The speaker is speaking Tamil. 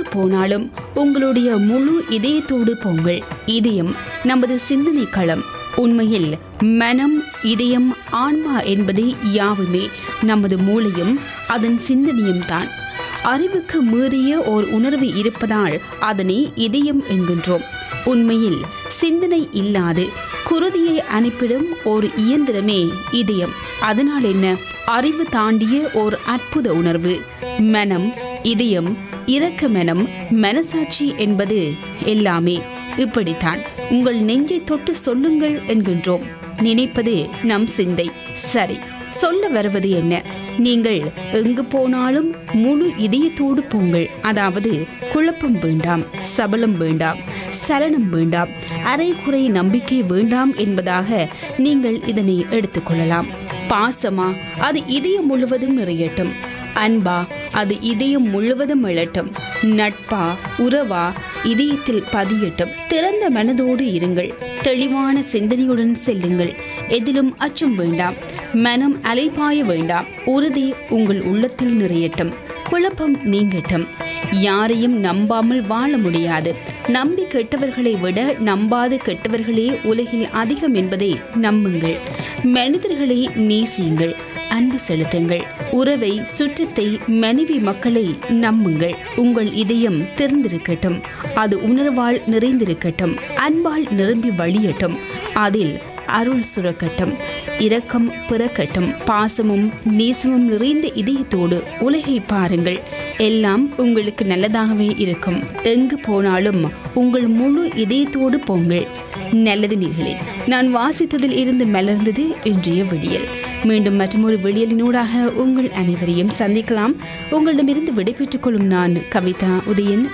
போனாலும் உங்களுடைய முழு இதயத்தோடு போங்கள் இதயம் நமது சிந்தனை களம் உண்மையில் மனம் இதயம் ஆன்மா என்பது யாவுமே நமது மூளையும் அதன் சிந்தனையும் தான் அறிவுக்கு மீறிய ஓர் உணர்வு இருப்பதால் அதனை இதயம் என்கின்றோம் உண்மையில் சிந்தனை இல்லாது குருதியை அனுப்பிடும் ஒரு இயந்திரமே இதயம் அதனால் என்ன அறிவு தாண்டிய ஓர் அற்புத உணர்வு மனம் இதயம் இரக்க மனம் மனசாட்சி என்பது எல்லாமே இப்படித்தான் உங்கள் நெஞ்சை தொட்டு சொல்லுங்கள் என்கின்றோம் நினைப்பது நம் சிந்தை சரி சொல்ல வருவது என்ன நீங்கள் எங்கு போனாலும் முழு இதயத்தோடு போங்கள் அதாவது குழப்பம் வேண்டாம் சபலம் வேண்டாம் சலனம் வேண்டாம் அரைகுறை நம்பிக்கை வேண்டாம் என்பதாக நீங்கள் இதனை எடுத்துக்கொள்ளலாம் பாசமா அது இதயம் முழுவதும் நிறையட்டும் அன்பா அது இதயம் முழுவதும் எழட்டும் நட்பா உறவா இதயத்தில் பதியட்டும் திறந்த மனதோடு இருங்கள் தெளிவான சிந்தனையுடன் செல்லுங்கள் எதிலும் அச்சம் வேண்டாம் மனம் அலைபாய வேண்டாம் உறுதி உங்கள் உள்ளத்தில் நிறையட்டும் குழப்பம் நீங்கட்டும் யாரையும் நம்பாமல் வாழ முடியாது நம்பி கெட்டவர்களை விட நம்பாத கெட்டவர்களே உலகில் அதிகம் என்பதை நம்புங்கள் மனிதர்களை நேசியுங்கள் அன்பு செலுத்துங்கள் உறவை சுற்றத்தை மனைவி மக்களை நம்புங்கள் உங்கள் இதயம் திறந்திருக்கட்டும் அது உணர்வால் நிறைந்திருக்கட்டும் அன்பால் நிரம்பி வழியட்டும் அதில் அருள் சுரக்கட்டும் இரக்கம் பிறக்கட்டும் பாசமும் நேசமும் நிறைந்த இதயத்தோடு உலகை பாருங்கள் எல்லாம் உங்களுக்கு நல்லதாகவே இருக்கும் எங்கு போனாலும் உங்கள் முழு இதயத்தோடு போங்கள் நல்லது நீர்களே நான் வாசித்ததில் இருந்து மலர்ந்தது இன்றைய விடியல் மீண்டும் மற்றொரு விடியலினூடாக உங்கள் அனைவரையும் சந்திக்கலாம் உங்களிடமிருந்து விடைபெற்றுக் கொள்ளும் நான் கவிதா உதயன்